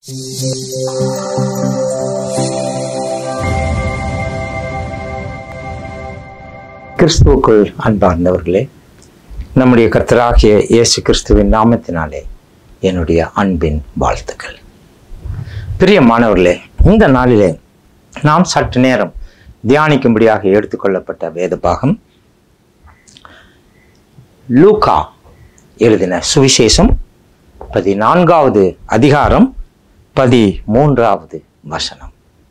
கிறிஸ்துவுக்குள் அன்பார்ந்தவர்களே நம்முடைய கர்த்தராகிய இயேசு கிறிஸ்துவின் நாமத்தினாலே என்னுடைய அன்பின் வாழ்த்துக்கள் பிரியமானவர்களே இந்த நாளிலே நாம் சற்று நேரம் தியானிக்கும்படியாக எடுத்துக்கொள்ளப்பட்ட வேத பாகம் லூகா எழுதின சுவிசேஷம் பதினான்காவது அதிகாரம் பதிமூன்றாவது வசனம்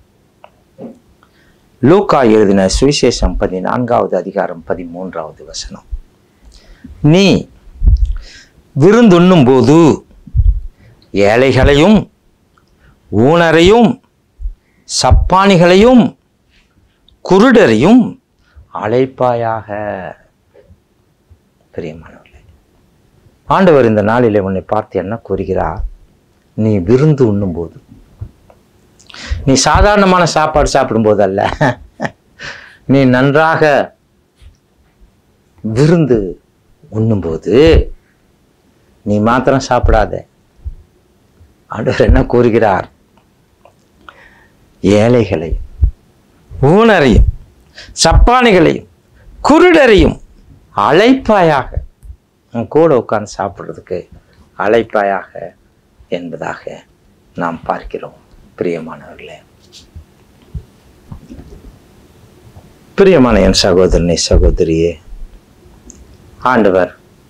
லூக்கா எழுதின சுவிசேஷம் பதினான்காவது அதிகாரம் பதிமூன்றாவது வசனம் நீ விருந்துண்ணும் போது ஏழைகளையும் ஊனரையும் சப்பானிகளையும் குருடரையும் அழைப்பாயாக பிரியமானவர்களே ஆண்டவர் இந்த நாளிலே உன்னை பார்த்து என்ன கூறுகிறார் நீ விருந்து உண்ணும்போது நீ சாதாரணமான சாப்பாடு சாப்பிடும்போது அல்ல நீ நன்றாக விருந்து உண்ணும்போது நீ மாத்திரம் சாப்பிடாத ஆண்டவர் என்ன கூறுகிறார் ஏழைகளையும் ஊனரையும் சப்பானிகளையும் குருடரையும் அழைப்பாயாக உன் கூட உட்கார்ந்து சாப்பிட்றதுக்கு அழைப்பாயாக என்பதாக நாம் பார்க்கிறோம் பிரியமானவர்களே பிரியமான என் சகோதரனே சகோதரியே ஆண்டவர்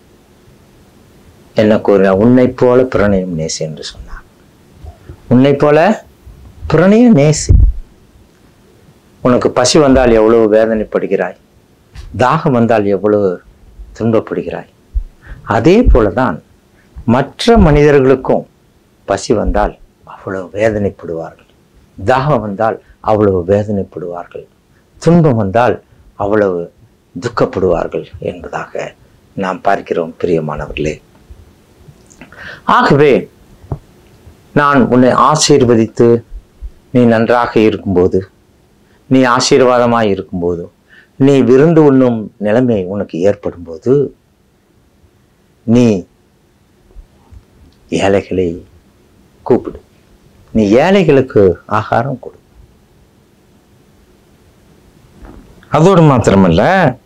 என்ன கூறினா உன்னை போல பிரணயம் நேசி என்று சொன்னார் உன்னை போல பிரணய நேசி உனக்கு பசி வந்தால் எவ்வளவு வேதனைப்படுகிறாய் தாகம் வந்தால் எவ்வளவு துன்பப்படுகிறாய் அதே போலதான் மற்ற மனிதர்களுக்கும் பசி வந்தால் அவ்வளவு வேதனைப்படுவார்கள் தாகம் வந்தால் அவ்வளவு வேதனைப்படுவார்கள் துன்பம் வந்தால் அவ்வளவு துக்கப்படுவார்கள் என்பதாக நாம் பார்க்கிறோம் பிரியமானவர்களே ஆகவே நான் உன்னை ஆசீர்வதித்து நீ நன்றாக இருக்கும்போது நீ ஆசீர்வாதமாய் இருக்கும்போது நீ விருந்து உண்ணும் நிலைமை உனக்கு ஏற்படும் போது நீ ஏழைகளை கூப்பிடு நீ ஏழைகளுக்கு ஆகாரம் கொடு அதோடு மாத்திரமல்ல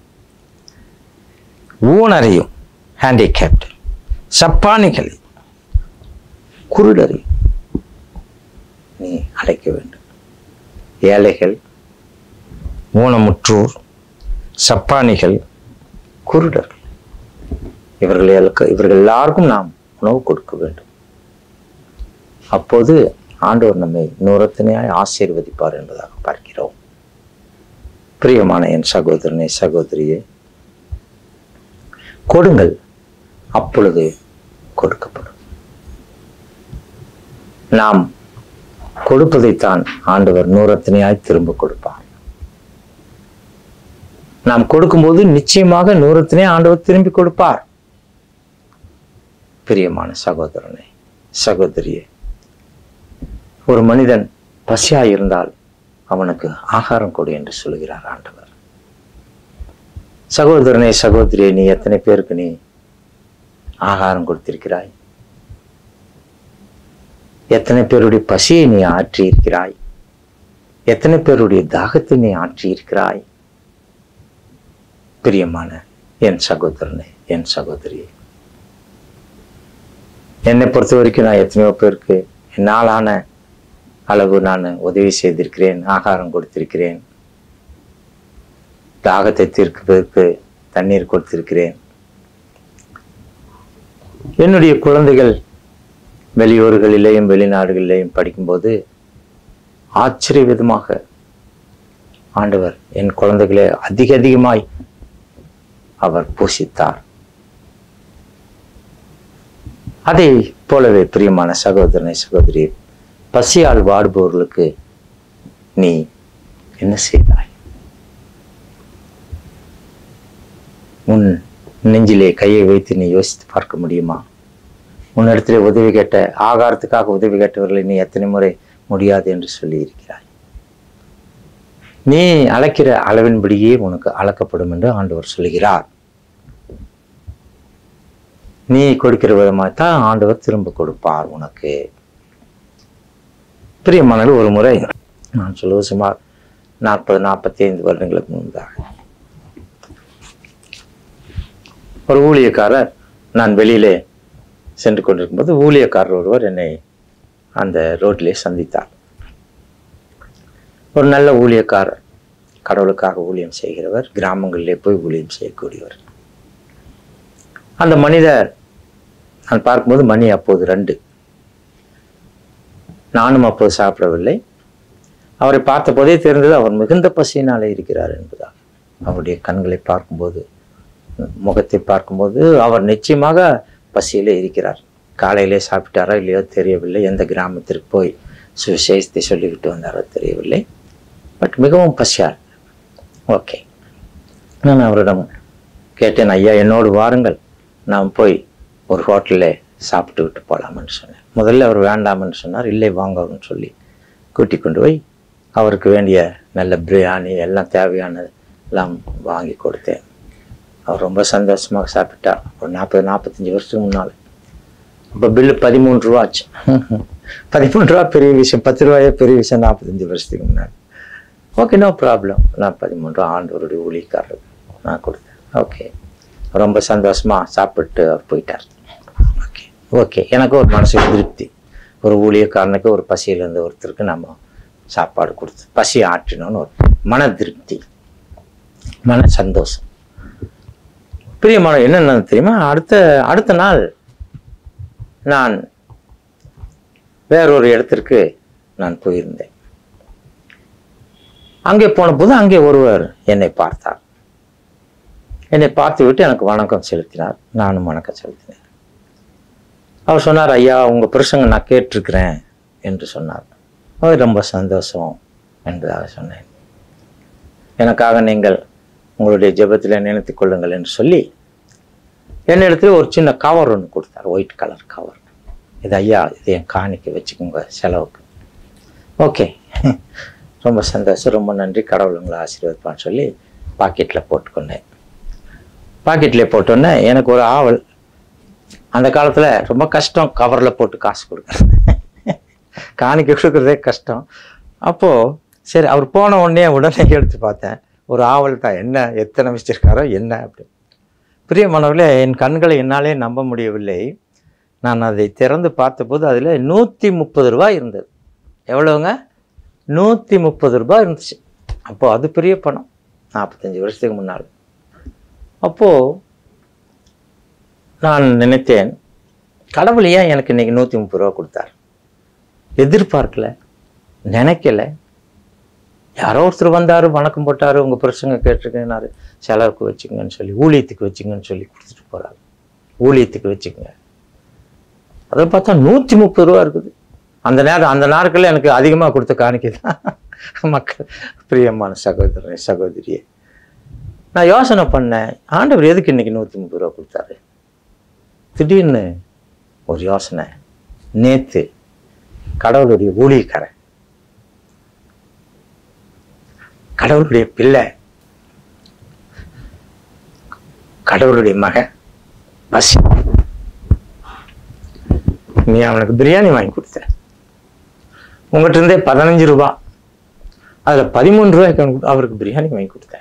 ஊனரையும் ஹேண்டிகேப்ட் சப்பானிகளை குருடரையும் நீ அழைக்க வேண்டும் ஏழைகள் ஊனமுற்றோர் சப்பானிகள் குருடர்கள் இவர்களுக்கு இவர்கள் எல்லாருக்கும் நாம் உணவு கொடுக்க வேண்டும் அப்போது ஆண்டவர் நம்மை நூறத்தினையாய் ஆசீர்வதிப்பார் என்பதாக பார்க்கிறோம் பிரியமான என் சகோதரனே சகோதரியே கொடுங்கள் அப்பொழுது கொடுக்கப்படும் நாம் கொடுப்பதைத்தான் ஆண்டவர் நூறத்தினையாய் திரும்ப கொடுப்பார் நாம் கொடுக்கும்போது நிச்சயமாக நூறத்தினே ஆண்டவர் திரும்பி கொடுப்பார் பிரியமான சகோதரனே சகோதரியே ஒரு மனிதன் பசியாய் இருந்தால் அவனுக்கு ஆகாரம் கொடு என்று சொல்கிறார் ஆண்டவர் சகோதரனே சகோதரியே நீ எத்தனை பேருக்கு நீ ஆகாரம் கொடுத்திருக்கிறாய் எத்தனை பேருடைய பசியை நீ ஆற்றி இருக்கிறாய் எத்தனை பேருடைய தாகத்தை நீ ஆற்றி இருக்கிறாய் பிரியமான என் சகோதரனே என் சகோதரியே என்னை பொறுத்த வரைக்கும் நான் எத்தனையோ பேருக்கு என்னாலான அளவு நான் உதவி செய்திருக்கிறேன் ஆகாரம் கொடுத்திருக்கிறேன் தாகத்தை தீர்ப்பதற்கு தண்ணீர் கொடுத்திருக்கிறேன் என்னுடைய குழந்தைகள் வெளியூர்களிலேயும் வெளிநாடுகளிலேயும் படிக்கும்போது ஆச்சரிய விதமாக ஆண்டவர் என் குழந்தைகளை அதிக அதிகமாய் அவர் பூசித்தார் அதை போலவே பிரியமான சகோதரனை சகோதரி பசியால் வாடுபவர்களுக்கு நீ என்ன செய்தாய் உன் நெஞ்சிலே கையை வைத்து நீ யோசித்து பார்க்க முடியுமா உன்னிடத்திலே உதவி கேட்ட ஆகாரத்துக்காக உதவி கேட்டவர்களை நீ எத்தனை முறை முடியாது என்று சொல்லி இருக்கிறாய் நீ அழைக்கிற அளவின்படியே உனக்கு அளக்கப்படும் என்று ஆண்டவர் சொல்கிறார் நீ கொடுக்கிற விதமாக தான் ஆண்டவர் திரும்ப கொடுப்பார் உனக்கு பிரியமானது ஒரு முறை நான் சொல்லுவது சுமார் நாற்பது நாற்பத்தி ஐந்து வருடங்களுக்கு முன்பாக ஒரு ஊழியக்காரர் நான் வெளியிலே சென்று கொண்டிருக்கும்போது ஊழியக்காரர் ஒருவர் என்னை அந்த ரோட்டிலே சந்தித்தார் ஒரு நல்ல ஊழியக்காரர் கடவுளுக்காக ஊழியம் செய்கிறவர் கிராமங்களிலே போய் ஊழியம் செய்யக்கூடியவர் அந்த மனிதர் நான் பார்க்கும்போது மணி அப்போது ரெண்டு நானும் அப்போது சாப்பிடவில்லை அவரை பார்த்தபோதே தெரிந்தது அவர் மிகுந்த பசியினாலே இருக்கிறார் என்பதாக அவருடைய கண்களை பார்க்கும்போது முகத்தை பார்க்கும்போது அவர் நிச்சயமாக பசியிலே இருக்கிறார் காலையிலே சாப்பிட்டாரா இல்லையோ தெரியவில்லை எந்த கிராமத்திற்கு போய் சுவிசேஷத்தை சொல்லிக்கிட்டு வந்தாரோ தெரியவில்லை பட் மிகவும் பசியார் ஓகே நான் அவரிடம் கேட்டேன் ஐயா என்னோடு வாருங்கள் நாம் போய் ஒரு ஹோட்டலில் சாப்பிட்டு விட்டு போகலாம்னு சொன்னேன் முதல்ல அவர் வேண்டாம்னு சொன்னார் இல்லை வாங்கன்னு சொல்லி கூட்டி கொண்டு போய் அவருக்கு வேண்டிய நல்ல பிரியாணி எல்லாம் தேவையானது எல்லாம் வாங்கி கொடுத்தேன் அவர் ரொம்ப சந்தோஷமாக சாப்பிட்டார் ஒரு நாற்பது நாற்பத்தஞ்சு வருஷத்துக்கு முன்னால் அப்போ பில்லு பதிமூணு ரூபா ஆச்சு பதிமூணு ரூபா பெரிய விஷயம் பத்து ரூபாயே பெரிய விஷயம் நாற்பத்தஞ்சு வருஷத்துக்கு முன்னாடி ஓகே நோ ப்ராப்ளம் நான் பதிமூணு ரூபா ஆண்டவருடைய ஊழியக்காரர் நான் கொடுத்தேன் ஓகே ரொம்ப சந்தோஷமா சாப்பிட்டு அவர் போயிட்டார் ஓகே ஓகே எனக்கு ஒரு மனசுக்கு திருப்தி ஒரு ஊழியக்காரனுக்கு ஒரு பசியில் இருந்த ஒருத்தருக்கு நம்ம சாப்பாடு கொடுத்து பசி ஆற்றினோன்னு ஒரு மன திருப்தி மன சந்தோஷம் பிரியமான என்னென்ன தெரியுமா அடுத்த அடுத்த நாள் நான் வேறொரு இடத்திற்கு நான் போயிருந்தேன் அங்கே போன போது அங்கே ஒருவர் என்னை பார்த்தார் என்னை பார்த்து விட்டு எனக்கு வணக்கம் செலுத்தினார் நானும் வணக்கம் செலுத்தினேன் அவர் சொன்னார் ஐயா உங்க புருஷங்க நான் கேட்டிருக்கிறேன் என்று சொன்னார் அவர் ரொம்ப சந்தோஷம் என்பதாக சொன்னேன் எனக்காக நீங்கள் உங்களுடைய ஜெபத்தில் நினைத்துக் கொள்ளுங்கள் என்று சொல்லி என்னிடத்துல ஒரு சின்ன கவர் ஒன்று கொடுத்தார் ஒயிட் கலர் கவர் இது ஐயா இது என் காணிக்க வச்சுக்கோங்க செலவுக்கு ஓகே ரொம்ப சந்தோஷம் ரொம்ப நன்றி கடவுள் உங்களை ஆசீர்வதிப்பான்னு சொல்லி பாக்கெட்டில் போட்டுக்கொண்டேன் பாக்கெட்டில் போட்டோன்னே எனக்கு ஒரு ஆவல் அந்த காலத்தில் ரொம்ப கஷ்டம் கவரில் போட்டு காசு கொடுக்குறது காணிக்க கொடுக்குறதே கஷ்டம் அப்போது சரி அவர் போன உடனே உடனே எடுத்து பார்த்தேன் ஒரு ஆவல் தான் என்ன எத்தனை வச்சிருக்காரோ என்ன அப்படி பிரியமானவர்களே என் கண்களை என்னாலே நம்ப முடியவில்லை நான் அதை திறந்து பார்த்தபோது அதில் நூற்றி முப்பது ரூபாய் இருந்தது எவ்வளோங்க நூற்றி முப்பது ரூபாய் இருந்துச்சு அப்போது அது பெரிய பணம் நாற்பத்தஞ்சு வருஷத்துக்கு முன்னால் அப்போது நான் நினைத்தேன் கடவுள் ஏன் எனக்கு இன்னைக்கு நூற்றி முப்பது ரூபா கொடுத்தார் எதிர்பார்க்கல நினைக்கல யாரோ ஒருத்தர் வந்தார் வணக்கம் போட்டார் உங்கள் பிரசங்க கேட்டிருக்கேன்னாரு செலவுக்கு வச்சுக்கங்கன்னு சொல்லி ஊழியத்துக்கு வச்சுங்கன்னு சொல்லி கொடுத்துட்டு போகிறாரு ஊழியத்துக்கு வச்சுக்கங்க அதை பார்த்தா நூற்றி முப்பது ரூபா இருக்குது அந்த நேரம் அந்த நாட்களில் எனக்கு அதிகமாக கொடுத்த காணிக்கை தான் மக்கள் பிரியமான சகோதரன் சகோதரியே நான் யோசனை பண்ணேன் ஆண்டவர் எதுக்கு இன்னைக்கு நூற்றி முப்பது ரூபா கொடுத்தாரு திடீர்னு ஒரு யோசனை நேத்து கடவுளுடைய ஊழியக்காரன் கடவுளுடைய பிள்ளை கடவுளுடைய மகன் பஸ் நீ அவனுக்கு பிரியாணி வாங்கி கொடுத்த உங்ககிட்ட இருந்தே பதினஞ்சு ரூபா அதுல பதிமூணு ரூபாய்க்கு அவனுக்கு அவருக்கு பிரியாணி வாங்கி கொடுத்தேன்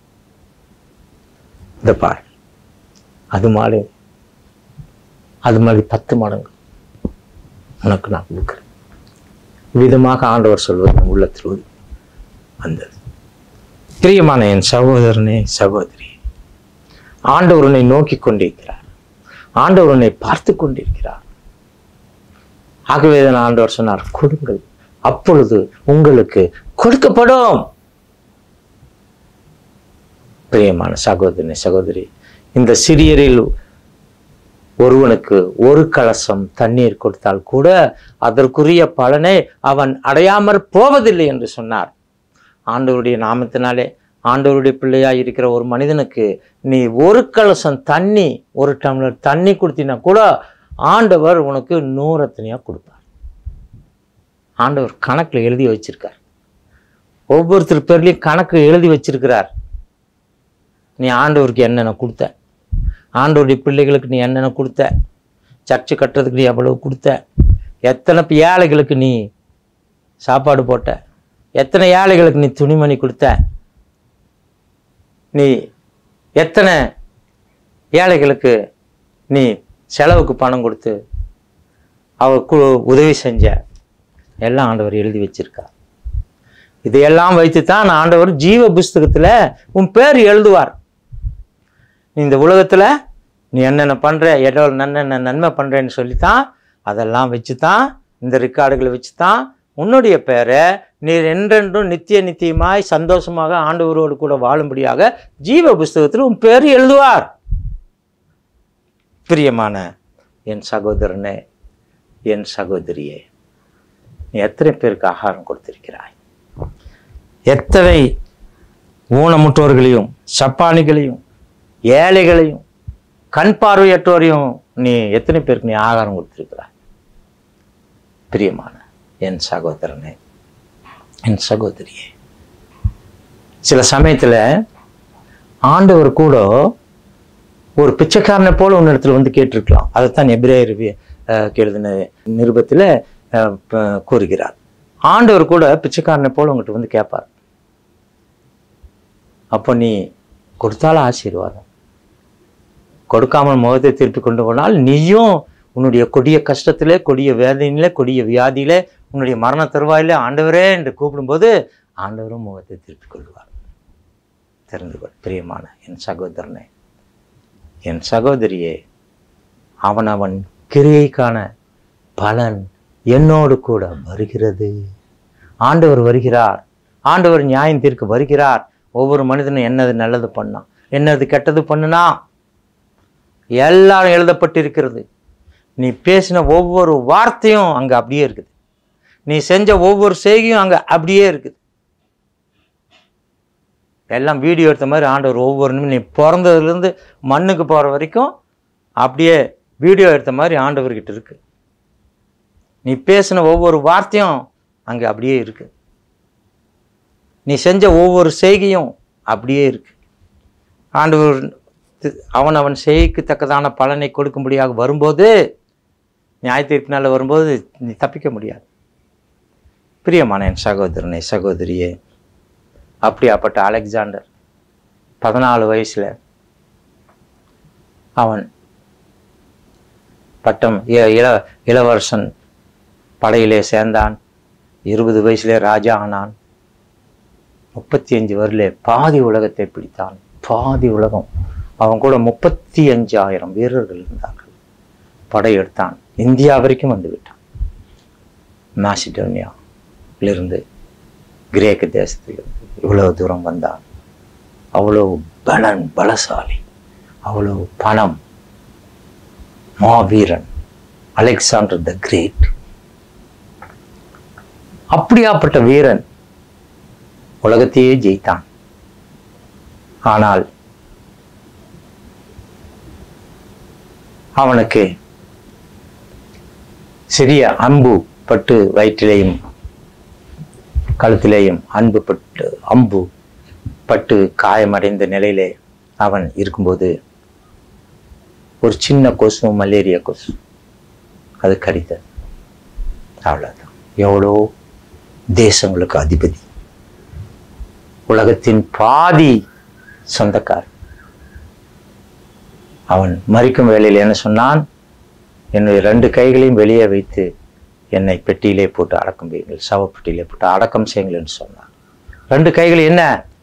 இந்த பார் அது மாதிரி அது மாதிரி பத்து மடங்கு உனக்கு நான் கொடுக்குறேன் விதமாக ஆண்டவர் சொல்வது என் உள்ளத்தில் வந்தது பிரியமான என் சகோதரனே சகோதரி ஆண்டவர் உன்னை நோக்கி கொண்டிருக்கிறார் ஆண்டவர் உன்னை பார்த்து கொண்டிருக்கிறார் ஆகவே தான் ஆண்டவர் சொன்னார் கொடுங்கள் அப்பொழுது உங்களுக்கு கொடுக்கப்படும் பிரியமான சகோதரனே சகோதரி இந்த சிறியரில் ஒருவனுக்கு ஒரு கலசம் தண்ணீர் கொடுத்தால் கூட அதற்குரிய பலனை அவன் அடையாமற் போவதில்லை என்று சொன்னார் ஆண்டவருடைய நாமத்தினாலே ஆண்டவருடைய பிள்ளையாய் இருக்கிற ஒரு மனிதனுக்கு நீ ஒரு கலசம் தண்ணி ஒரு டம்ளர் தண்ணி கொடுத்தினா கூட ஆண்டவர் உனக்கு நூறத்தனையாக கொடுப்பார் ஆண்டவர் கணக்கில் எழுதி வச்சிருக்கார் ஒவ்வொருத்தர் பேர்லையும் கணக்கு எழுதி வச்சிருக்கிறார் நீ ஆண்டவருக்கு என்னென்ன கொடுத்த ஆண்டவருடைய பிள்ளைகளுக்கு நீ என்னென்ன கொடுத்த சர்ச்சு கட்டுறதுக்கு நீ எவ்வளவு கொடுத்த எத்தனை ஏழைகளுக்கு நீ சாப்பாடு போட்ட எத்தனை ஏழைகளுக்கு நீ துணிமணி கொடுத்த நீ எத்தனை ஏழைகளுக்கு நீ செலவுக்கு பணம் கொடுத்து அவருக்கு உதவி செஞ்ச எல்லாம் ஆண்டவர் எழுதி வச்சிருக்கார் இதையெல்லாம் வைத்து தான் ஆண்டவர் ஜீவ புஸ்தகத்துல உன் பேர் எழுதுவார் நீ இந்த உலகத்துல நீ என்னென்ன பண்ற எடோ நன்ன நன்மை பண்றேன்னு சொல்லித்தான் அதெல்லாம் வச்சு தான் இந்த ரெக்கார்டுகளை வச்சு தான் உன்னுடைய பேரை நீர் என்றென்றும் நித்திய நித்தியமாய் சந்தோஷமாக ஆண்டவரோடு கூட வாழும்படியாக ஜீவ புஸ்தகத்தில் உன் பேர் எழுதுவார் பிரியமான என் சகோதரனே என் சகோதரியே நீ எத்தனை பேருக்கு ஆகாரம் கொடுத்திருக்கிறாய் எத்தனை ஊனமுற்றோர்களையும் சப்பானிகளையும் ஏழைகளையும் கண் பார்வையற்றோரையும் நீ எத்தனை பேருக்கு நீ ஆகாரம் கொடுத்திருக்கிறாய் பிரியமான என் சகோதரனே என் சகோதரியே சில சமயத்துல ஆண்டவர் கூட ஒரு பிச்சைக்காரனை போல உன்னிடத்துல வந்து கேட்டிருக்கலாம் அதைத்தான் எபிரேயர் எழுதின நிருபத்துல அஹ், ப- கூறுகிறார் ஆண்டவர் கூட பிச்சைக்காரனை போல உங்ககிட்ட வந்து கேட்பார் அப்போ நீ கொடுத்தாலும் ஆசீர்வாதம் கொடுக்காமல் முகத்தை திருப்பி கொண்டு போனால் நீயும் உன்னுடைய கொடிய கஷ்டத்திலே கொடிய வேதனையிலே கொடிய வியாதியிலே உன்னுடைய மரண தருவாயிலே ஆண்டவரே என்று கூப்பிடும்போது ஆண்டவரும் முகத்தை திருப்பிக் கொள்வார் தெரிந்து கொள் பிரியமான என் சகோதரனே என் சகோதரியே அவன் அவன் கிரியைக்கான பலன் என்னோடு கூட வருகிறது ஆண்டவர் வருகிறார் ஆண்டவர் நியாயம் தீர்க்க வருகிறார் ஒவ்வொரு மனிதனும் என்னது நல்லது பண்ணான் என்னது கெட்டது பண்ணுனா எல்லாம் எழுதப்பட்டிருக்கிறது நீ பேசின ஒவ்வொரு வார்த்தையும் அங்க அப்படியே இருக்குது நீ செஞ்ச ஒவ்வொரு செய்கையும் அங்க அப்படியே இருக்குது எல்லாம் வீடியோ எடுத்த மாதிரி ஆண்டவர் ஒவ்வொரு நிமிஷம் நீ பிறந்ததுலேருந்து மண்ணுக்கு போகிற வரைக்கும் அப்படியே வீடியோ எடுத்த மாதிரி ஆண்டவர்கிட்ட இருக்கு நீ பேசின ஒவ்வொரு வார்த்தையும் அங்கே அப்படியே இருக்கு நீ செஞ்ச ஒவ்வொரு செய்கையும் அப்படியே இருக்கு ஆண்டவர் தி- அவன் அவன் செய்கைக்கு தக்கதான பலனை கொடுக்கும்படியாக வரும்போது நியாய தீர்ப்பினால் வரும்போது நீ தப்பிக்க முடியாது பிரியமான என் சகோதரனே சகோதரியே அப்படியாப்பட்ட அலெக்சாண்டர் பதினாலு வயசுல அவன் பட்டம் இ- இள இளவரசன் படையிலே சேர்ந்தான் இருபது வயசுலே ராஜா ஆனான் முப்பத்தி அஞ்சு வரலே பாதி உலகத்தை பிடித்தான் பாதி உலகம் அவன் கூட முப்பத்தி அஞ்சாயிரம் வீரர்கள் இருந்தார்கள் படையெடுத்தான் இந்தியா வரைக்கும் வந்து விட்டான் மாசிடோனியாவிலிருந்து கிரேக்க தேசத்திலிருந்து இவ்வளவு தூரம் வந்தான் அவ்வளவு பலன் பலசாலி அவ்வளவு பணம் மாவீரன் அலெக்சாண்டர் த கிரேட் அப்படியாப்பட்ட வீரன் உலகத்தையே ஜெயித்தான் ஆனால் அவனுக்கு சிறிய அம்பு பட்டு வயிற்றிலேயும் கழுத்திலேயும் அன்பு பட்டு அம்பு பட்டு காயமடைந்த நிலையிலே அவன் இருக்கும்போது ஒரு சின்ன கொசு மலேரியா கொசு அது கடித்தது அவ்வளவுதான் எவ்வளோ தேசங்களுக்கு அதிபதி உலகத்தின் பாதி சொந்தக்காரன் அவன் மறிக்கும் வேளையில் என்ன சொன்னான் என்னுடைய ரெண்டு கைகளையும் வெளியே வைத்து என்னை பெட்டியிலே போட்டு அடக்கம் செய்யுங்கள் சவப்பெட்டியிலே போட்டு அடக்கம் செய்யுங்கள்னு சொன்னான் ரெண்டு கைகள் என்ன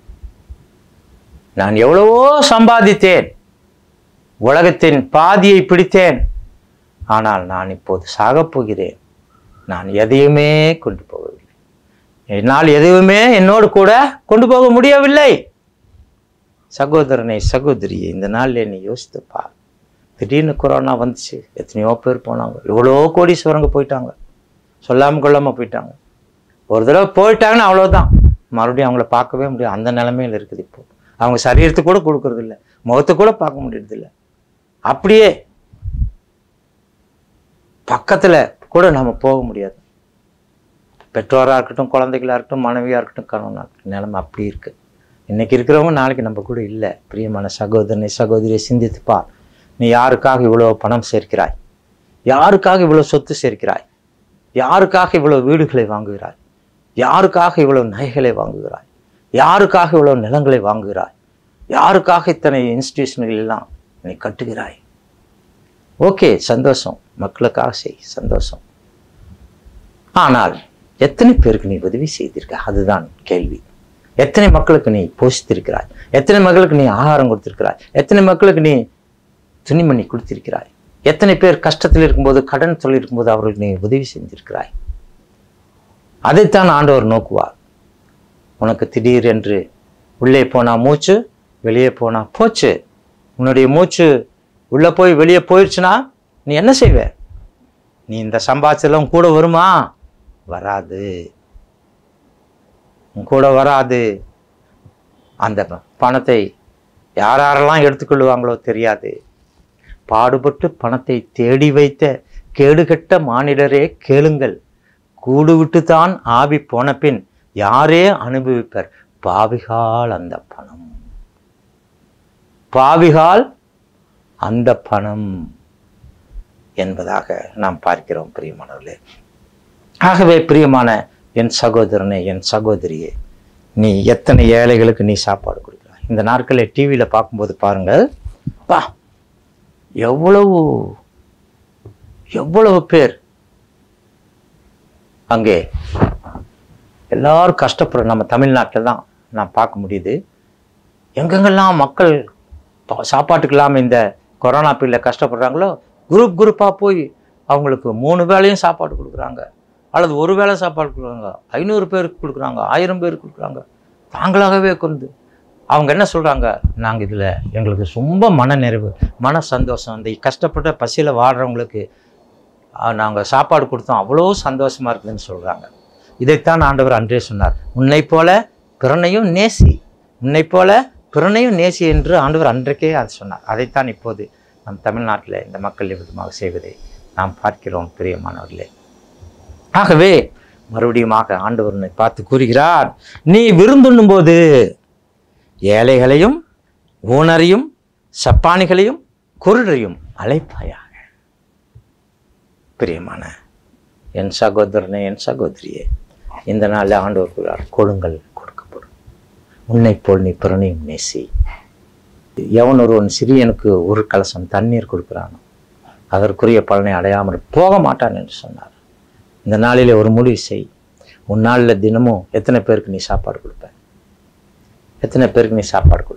நான் எவ்வளவோ சம்பாதித்தேன் உலகத்தின் பாதியை பிடித்தேன் ஆனால் நான் இப்போது சாகப் போகிறேன் நான் எதையுமே கொண்டு போகவில்லை என்னால் எதுவுமே என்னோடு கூட கொண்டு போக முடியவில்லை சகோதரனை சகோதரியை இந்த நாளில் நீ யோசித்து பார் திடீர்னு கொரோனா வந்துச்சு எத்தனையோ பேர் போனாங்க எவ்வளோ கோடீஸ்வரங்க போயிட்டாங்க சொல்லாமல் கொள்ளாமல் போயிட்டாங்க ஒரு தடவை போயிட்டாங்கன்னா அவ்வளோதான் மறுபடியும் அவங்கள பார்க்கவே முடியாது அந்த நிலைமையில் இருக்குது இப்போ அவங்க சரீரத்துக்கு கூட கொடுக்கறது இல்ல முகத்தை கூட பார்க்க முடியறது இல்ல அப்படியே பக்கத்துல கூட நம்ம போக முடியாது பெற்றோராக இருக்கட்டும் குழந்தைகளா இருக்கட்டும் மனைவியா இருக்கட்டும் கணவனாக இருக்கட்டும் நிலைமை அப்படி இருக்கு இன்னைக்கு இருக்கிறவங்க நாளைக்கு நம்ம கூட இல்லை பிரியமான சகோதரனை சகோதரியை சிந்தித்து பார் நீ யாருக்காக இவ்வளவு பணம் சேர்க்கிறாய் யாருக்காக இவ்வளவு சொத்து சேர்க்கிறாய் யாருக்காக இவ்வளவு வீடுகளை வாங்குகிறாய் யாருக்காக இவ்வளவு நகைகளை வாங்குகிறாய் யாருக்காக இவ்வளவு நிலங்களை வாங்குகிறாய் யாருக்காக இத்தனை இன்ஸ்டிடியூஷன்கள் எல்லாம் நீ கட்டுகிறாய் ஓகே சந்தோஷம் மக்களுக்காக செய் சந்தோஷம் ஆனால் எத்தனை பேருக்கு நீ உதவி செய்திருக்க அதுதான் கேள்வி எத்தனை மக்களுக்கு நீ போஷித்திருக்கிறாய் எத்தனை மக்களுக்கு நீ ஆகாரம் கொடுத்திருக்கிறாய் எத்தனை மக்களுக்கு நீ துணிமணி கொடுத்திருக்கிறாய் எத்தனை பேர் கஷ்டத்தில் இருக்கும்போது கடன் தொழில் இருக்கும்போது அவர்களுக்கு நீ உதவி செஞ்சிருக்கிறாய் அதைத்தான் ஆண்டவர் நோக்குவார் உனக்கு திடீர் என்று உள்ளே போனா மூச்சு வெளியே போனா போச்சு உன்னுடைய மூச்சு உள்ள போய் வெளியே போயிடுச்சுன்னா நீ என்ன செய்வ நீ இந்த சம்பாதிச்செல்லாம் கூட வருமா வராது உன் கூட வராது அந்த பணத்தை யார் யாரெல்லாம் எடுத்துக்கொள்வாங்களோ தெரியாது பாடுபட்டு பணத்தை தேடி வைத்த கேடுகெட்ட மானிடரே கேளுங்கள் கூடு விட்டுத்தான் ஆவி போன பின் யாரே அனுபவிப்பர் பாவிகால் அந்த பணம் பாவிகால் அந்த பணம் என்பதாக நாம் பார்க்கிறோம் பிரியமானவர்களே ஆகவே பிரியமான என் சகோதரனே என் சகோதரியே நீ எத்தனை ஏழைகளுக்கு நீ சாப்பாடு கொடுக்கிறாய் இந்த நாட்களில் டிவியில் பார்க்கும்போது பாருங்கள் பா எவ்வளவு எவ்வளவு பேர் அங்கே எல்லாரும் கஷ்டப்படுற நம்ம தமிழ்நாட்டில் தான் நான் பார்க்க முடியுது எங்கெங்கெல்லாம் மக்கள் பா- சாப்பாட்டுக்கு இல்லாமல் இந்த கொரோனா பீரியடில் கஷ்டப்படுறாங்களோ குரூப் குரூப்பாக போய் அவங்களுக்கு மூணு வேளையும் சாப்பாடு கொடுக்குறாங்க அல்லது ஒரு வேளை சாப்பாடு கொடுக்குறாங்க ஐநூறு பேருக்கு கொடுக்குறாங்க ஆயிரம் பேருக்கு கொடுக்குறாங்க தாங்களாகவே கொண்டு அவங்க என்ன சொல்கிறாங்க நாங்கள் இதில் எங்களுக்கு ரொம்ப மன நிறைவு மன சந்தோஷம் இந்த கஷ்டப்பட்ட பசியில் வாடுறவங்களுக்கு நாங்கள் சாப்பாடு கொடுத்தோம் அவ்வளோ சந்தோஷமாக இருக்குதுன்னு சொல்கிறாங்க இதைத்தான் ஆண்டவர் அன்றே சொன்னார் உன்னை போல பிறனையும் நேசி உன்னை போல பிறனையும் நேசி என்று ஆண்டவர் அன்றைக்கே அது சொன்னார் அதைத்தான் இப்போது நம் தமிழ்நாட்டில் இந்த மக்கள் விதமாக செய்வதை நாம் பார்க்கிறோம் பிரியமானவர்களே ஆகவே மறுபடியுமாக ஆண்டவர் உன்னை பார்த்து கூறுகிறார் நீ விருந்துண்ணும் போது ஏழைகளையும் ஊனரையும் சப்பானிகளையும் குருடரையும் அழைப்பாயாக பிரியமான என் சகோதரனே என் சகோதரியே இந்த நாளில் ஆண்டவர் கூறுகிறார் கொடுங்கள் கொடுக்கப்படும் உன்னை போல் நீ பிறனையும் நேசி எவன் ஒருவன் சிறியனுக்கு ஒரு கலசம் தண்ணீர் கொடுக்கிறானோ அதற்குரிய பலனை அடையாமல் போக மாட்டான் என்று சொன்னார் இந்த நாளிலே ஒரு முடிவு செய் உன் நாளில் தினமும் எத்தனை பேருக்கு நீ சாப்பாடு கொடுப்ப எத்தனை பேருக்கு நீ சாப்பாடு கொடுப்ப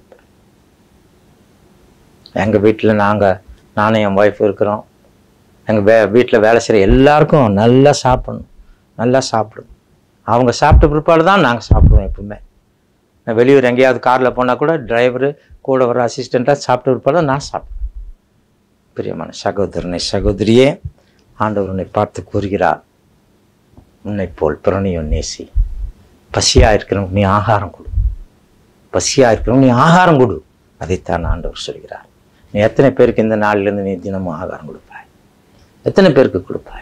எங்கள் வீட்டில் நாங்கள் நானும் என் ஒய்ஃப் இருக்கிறோம் எங்கள் வே வீட்டில் வேலை செய்கிற எல்லாருக்கும் நல்லா சாப்பிடணும் நல்லா சாப்பிடும் அவங்க சாப்பிட்ட பிற்பாடு தான் நாங்கள் சாப்பிடுவோம் எப்பவுமே நான் வெளியூர் எங்கேயாவது காரில் போனால் கூட டிரைவரு கூட வர அசிஸ்டண்ட்டாக சாப்பிட்ட பிற்பாடு தான் நான் சாப்பிடுவேன் பிரியமான சகோதரனை சகோதரியே ஆண்டவர் உன்னை பார்த்து கூறுகிறார் உன்னை போல் பிறனையும் நேசி பசியாக இருக்கிறவங்க நீ ஆகாரம் கொடு பசியாக இருக்கிறவங்க நீ ஆகாரம் கொடு அதைத்தான் ஆண்டவர் சொல்கிறார் நீ எத்தனை பேருக்கு இந்த நாளிலிருந்து நீ தினமும் ஆகாரம் கொடுப்பாய் எத்தனை பேருக்கு கொடுப்பாய்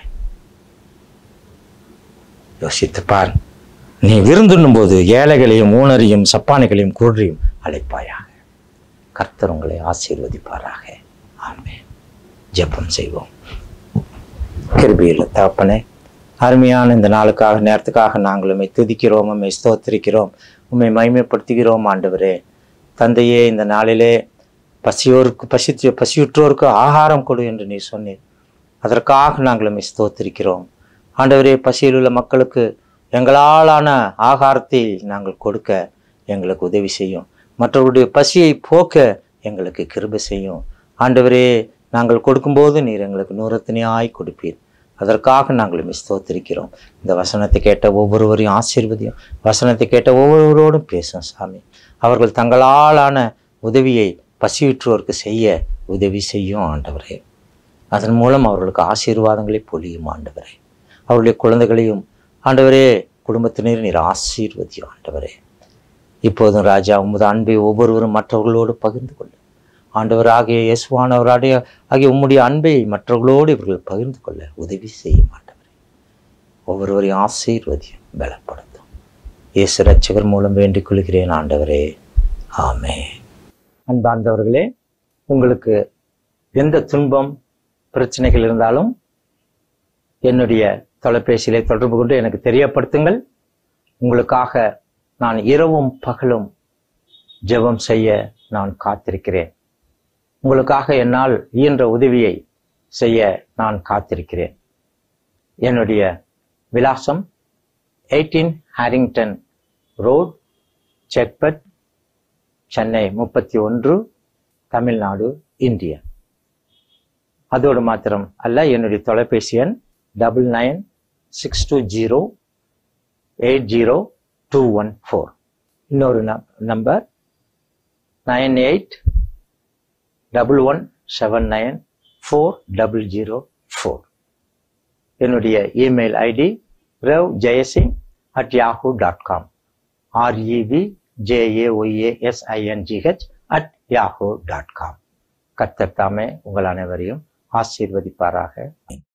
யோசித்து பார் நீ விருந்துண்ணும் போது ஏழைகளையும் ஊனரையும் சப்பானிகளையும் குருடையும் அழைப்பாயாக கர்த்தர் உங்களை ஆசீர்வதிப்பாராக ஆமென் ஜெபம் செய்வோம் கிருபியில் தகப்பனே அருமையான இந்த நாளுக்காக நேரத்துக்காக நாங்கள் உம்மை துதிக்கிறோம் உம்மை ஸ்தோத்திரிக்கிறோம் உம்மை மகிமைப்படுத்துகிறோம் ஆண்டவரே தந்தையே இந்த நாளிலே பசியோருக்கு பசி பசியுற்றோருக்கு ஆகாரம் கொடு என்று நீ சொன்னீர் அதற்காக நாங்கள் உம்மை ஸ்தோத்திரிக்கிறோம் ஆண்டவரே பசியில் உள்ள மக்களுக்கு எங்களாலான ஆகாரத்தை நாங்கள் கொடுக்க எங்களுக்கு உதவி செய்யும் மற்றவருடைய பசியை போக்க எங்களுக்கு கிருபை செய்யும் ஆண்டவரே நாங்கள் கொடுக்கும்போது நீர் எங்களுக்கு நூறத்தினையாய் கொடுப்பீர் அதற்காக நாங்கள் உம்மை ஸ்தோத்திரிக்கிறோம் இந்த வசனத்தை கேட்ட ஒவ்வொருவரையும் ஆசீர்வதியும் வசனத்தை கேட்ட ஒவ்வொருவரோடும் பேசும் சாமி அவர்கள் தங்களாலான உதவியை பசியுற்றோருக்கு செய்ய உதவி செய்யும் ஆண்டவரே அதன் மூலம் அவர்களுக்கு ஆசீர்வாதங்களை பொழியும் ஆண்டவரே அவருடைய குழந்தைகளையும் ஆண்டவரே குடும்பத்தினர் நீர் ஆசீர்வதியும் ஆண்டவரே இப்போதும் ராஜா உமது அன்பை ஒவ்வொருவரும் மற்றவர்களோடு பகிர்ந்து கொள்ளும் ஆண்டவர் ஆகிய இயேசுவானவராடைய ஆகிய உம்முடைய அன்பை மற்றவர்களோடு இவர்கள் பகிர்ந்து கொள்ள உதவி செய்யும் ஆண்டவரே ஒவ்வொருவரையும் ஆசீர்வதியும் பலப்படுத்தும் இயேசு ரட்சகர் மூலம் வேண்டிக் கொள்கிறேன் ஆண்டவரே ஆமே அன்பார்ந்தவர்களே உங்களுக்கு எந்த துன்பம் பிரச்சனைகள் இருந்தாலும் என்னுடைய தொலைபேசியிலே தொடர்பு கொண்டு எனக்கு தெரியப்படுத்துங்கள் உங்களுக்காக நான் இரவும் பகலும் ஜெபம் செய்ய நான் காத்திருக்கிறேன் உங்களுக்காக என்னால் இயன்ற உதவியை செய்ய நான் காத்திருக்கிறேன் என்னுடைய விலாசம் eighteen Harrington road Chetpet Chennai முப்பத்தி ஒன்று தமிழ்நாடு இந்தியா அதோடு மாத்திரம் அல்ல என்னுடைய தொலைபேசி எண் double nine six two zero eight zero two one four இன்னொரு number nine eight double one seven nine four double zero four என்னுடைய email ID ரவ் Jayasingh at Yahoo dot com REV JAYASINGH at Yahoo dot com கர்த்தர் தாமே உங்கள் அனைவரையும் ஆசீர்வதிப்பாராக